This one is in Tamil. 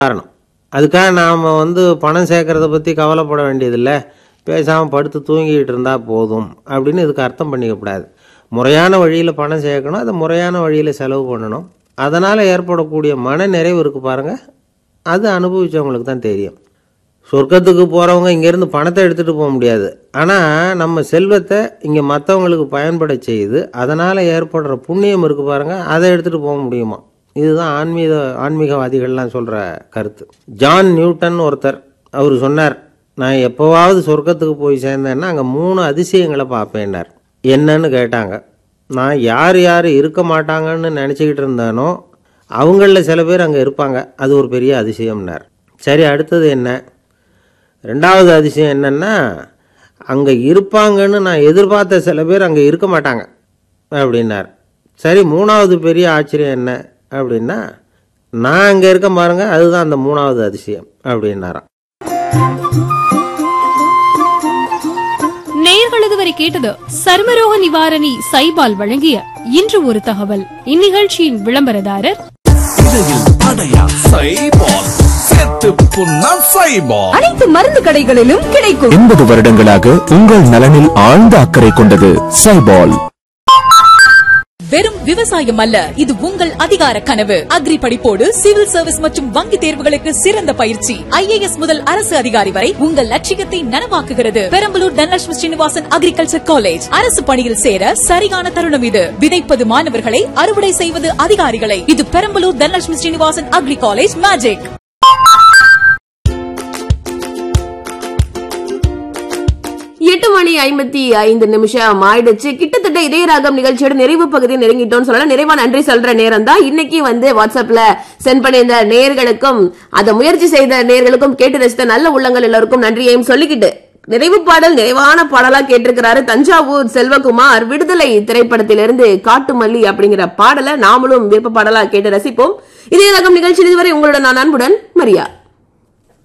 காரணம் அதுக்காக நாம் வந்து பணம் சேர்க்கறத பற்றி கவலைப்பட வேண்டியதில்லை பேசாமல் படுத்து தூங்கிக்கிட்டு இருந்தால் போதும் அப்படின்னு இதுக்கு அர்த்தம் பண்ணிக்கக்கூடாது முறையான வழியில் பணம் சேர்க்கணும் அதை முறையான வழியில் செலவு பண்ணணும் அதனால் ஏற்படக்கூடிய மன நிறைவு இருக்குது பாருங்கள் அது அனுபவிச்சவங்களுக்கு தான் தெரியும் சொர்க்கத்துக்கு போகிறவங்க இங்கேருந்து பணத்தை எடுத்துகிட்டு போக முடியாது ஆனால் நம்ம செல்வத்தை இங்கே மற்றவங்களுக்கு பயன்பட செய்து அதனால் ஏற்படுற புண்ணியம் இருக்குது பாருங்கள் அதை எடுத்துகிட்டு போக முடியுமா இதுதான் ஆன்மீக ஆன்மீகவாதிகள்லாம் சொல்கிற கருத்து ஜான் நியூட்டன் ஒருத்தர் அவர் சொன்னார் நான் எப்போவாவது சொர்க்கத்துக்கு போய் சேர்ந்தேன்னா அங்கே மூணு அதிசயங்களை பார்ப்பேன்னார் என்னன்னு கேட்டாங்க நான் யார் யார் இருக்க மாட்டாங்கன்னு நினச்சிக்கிட்டு இருந்தானோ அவங்களில் சில பேர் அங்கே இருப்பாங்க அது ஒரு பெரிய அதிசயம்னார் சரி அடுத்தது என்ன ரெண்டாவது அதிசயம் என்னென்னா அங்கே இருப்பாங்கன்னு நான் எதிர்பார்த்த சில பேர் அங்கே இருக்க மாட்டாங்க அப்படின்னார் சரி மூணாவது பெரிய ஆச்சரியம் என்ன அப்படின்னா நான் அங்கே இருக்க பாருங்க அதுதான் அந்த மூணாவது அதிசயம் அப்படின்னாராம் நேயர்கள் இதுவரை கேட்டது சர்மரோக நிவாரணி சைபால் வழங்கிய இன்று ஒரு தகவல் இந்நிகழ்ச்சியின் விளம்பரதாரர் இடையில் அடையா சைபால் செத்து புண்ணா சைபால் அனைத்து மருந்து கடைகளிலும் கிடைக்கும் எண்பது வருடங்களாக உங்கள் நலனில் ஆழ்ந்த அக்கறை கொண்டது சைபால் வெறும் விவசாயம் அல்ல இது உங்கள் அதிகார கனவு அக்ரி படிப்போடு சிவில் சர்வீஸ் மற்றும் வங்கி தேர்வுகளுக்கு சிறந்த பயிற்சி ஐஏஎஸ் முதல் அரசு அதிகாரி வரை உங்கள் லட்சியத்தை நனவாக்குகிறது பெரம்பலூர் தனலட்சுமி ஸ்ரீனிவாசன் அக்ரிகல்ச்சர் காலேஜ் அரசு பணியில் சேர சரியான தருணம் இது விதைப்பது மாணவர்களை அறுவடை செய்வது அதிகாரிகளை இது Perambalur Dhanalakshmi Srinivasan agri college magic எட்டு மணி ஐம்பத்தி ஐந்து நிமிஷம் ஆயிடுச்சு கிட்டத்தட்ட இதய ராகம் நிகழ்ச்சியோட நிறைவு பகுதியை நெருங்கிட்டோம்னு சொல்லலாம் நிறைவா நன்றி சொல்ற நேரம் தான் இன்னைக்கு வந்து வாட்ஸ்அப்ல சென்ட் பண்ணியிருந்த நேயர்களுக்கும் அதை முயற்சி செய்த நேயர்களுக்கும் கேட்டு ரசித்த நல்ல உள்ளங்கள் எல்லாருக்கும் நன்றியையும் சொல்லிக்கிட்டு நிறைவு பாடல் நிறைவான பாடலா கேட்டிருக்கிறாரு தஞ்சாவூர் செல்வகுமார் விடுதலை திரைப்படத்திலிருந்து காட்டுமல்லி அப்படிங்கிற பாடலை நாமளும் விருப்ப பாடலா கேட்டு ரசிப்போம் இதய ரகம் நிகழ்ச்சி இதுவரை உங்களோட நான் அன்புடன் மரியா